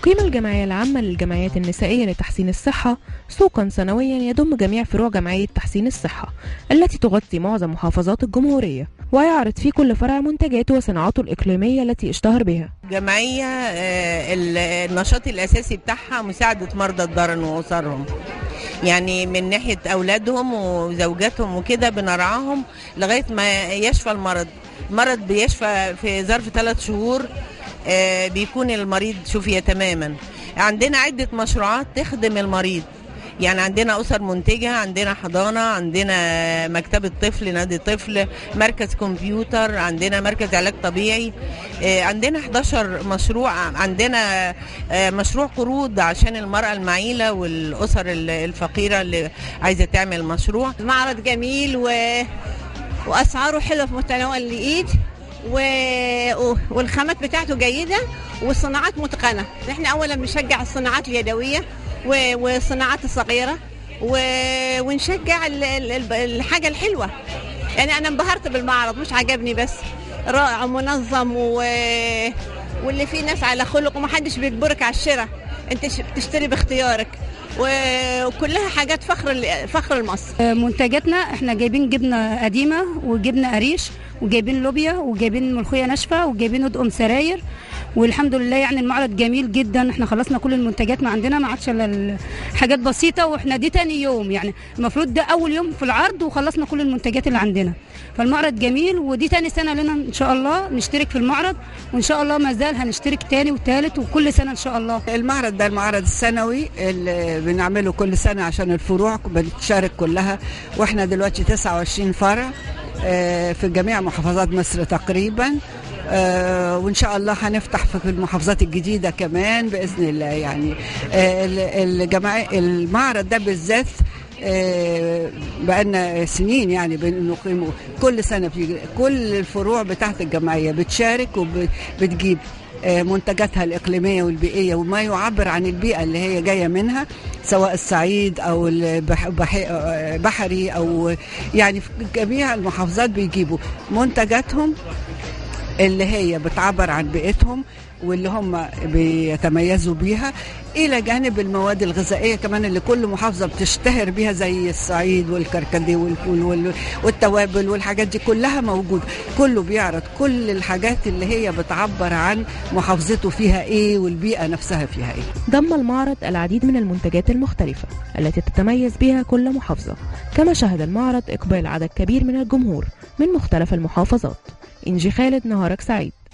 تقيم الجمعية العامة للجمعيات النسائية لتحسين الصحة سوقا سنويا يضم جميع فروع جمعية تحسين الصحة التي تغطي معظم محافظات الجمهورية ويعرض في كل فرع منتجاته وصناعاته الإقليمية التي اشتهر بها جمعية آه، ال- النشاط الأساسي بتاعها مساعدة مرضى الضرن وأسرهم يعني من ناحية أولادهم وزوجاتهم وكده بنرعاهم لغاية ما يشفى المرض المرض بيشفى في ظرف ثلاث شهور آه، بيكون المريض شفي تماما عندنا عدة مشروعات تخدم المريض يعني عندنا أسر منتجة عندنا حضانة عندنا مكتبة طفل نادي طفل مركز كمبيوتر عندنا مركز علاج طبيعي آه، عندنا 11 مشروع عندنا آه، مشروع قروض عشان المرأة المعيلة والأسر ال- الفقيرة اللي عايزة تعمل مشروع معرض جميل و... واسعاره حلوه في متناول الايد و... و- والخامات بتاعته جيده والصناعات متقنه احنا اولا بنشجع الصناعات اليدويه و... والصناعات الصغيره و... ونشجع ال... ال- ال- الحاجه الحلوه يعني انا انبهرت بالمعرض مش عجبني بس رائع ومنظم و... واللي فيه ناس على خلق ومحدش بيجبرك على الشراء انت ش- بتشتري باختيارك و- وكلها حاجات فخر ال- فخر لمصر منتجاتنا احنا جايبين جبنه قديمه وجبنه قريش وجايبين لوبيا وجايبين ملوخيه ناشفه وجايبين ادقم سراير والحمد لله يعني المعرض جميل جدا احنا خلصنا كل المنتجات ما عندنا ما عادش الا حاجات بسيطه واحنا دي تاني يوم يعني المفروض ده اول يوم في العرض وخلصنا كل المنتجات اللي عندنا فالمعرض جميل ودي تاني سنه لنا ان شاء الله نشترك في المعرض وان شاء الله ما زال هنشترك تاني وتالت وكل سنه ان شاء الله المعرض ده المعرض السنوي اللي بنعمله كل سنة عشان الفروع بنتشارك كلها واحنا دلوقتي 29 فرع آه، في جميع محافظات مصر تقريبا آه، وان شاء الله هنفتح في المحافظات الجديدة كمان بإذن الله يعني آه، ال- الجماعي المعرض ده بالذات آه، بقالنا سنين يعني بنقيمه كل سنة في كل الفروع بتاعت الجمعية بتشارك وبتجيب آه، منتجاتها الإقليمية والبيئية وما يعبر عن البيئة اللي هي جاية منها سواء الصعيد أو البح- بح- آه، بحري أو يعني في جميع المحافظات بيجيبوا منتجاتهم اللي هي بتعبر عن بيئتهم واللي هم بيتميزوا بيها الى جانب المواد الغذائيه كمان اللي كل محافظه بتشتهر بيها زي الصعيد والكركديه والفول وال- والتوابل والحاجات دي كلها موجوده كله بيعرض كل الحاجات اللي هي بتعبر عن محافظته فيها ايه والبيئه نفسها فيها ايه ضم المعرض العديد من المنتجات المختلفة التي تتميز بها كل محافظة كما شهد المعرض إقبال عدد كبير من الجمهور من مختلف المحافظات إنجي خالد نهارك سعيد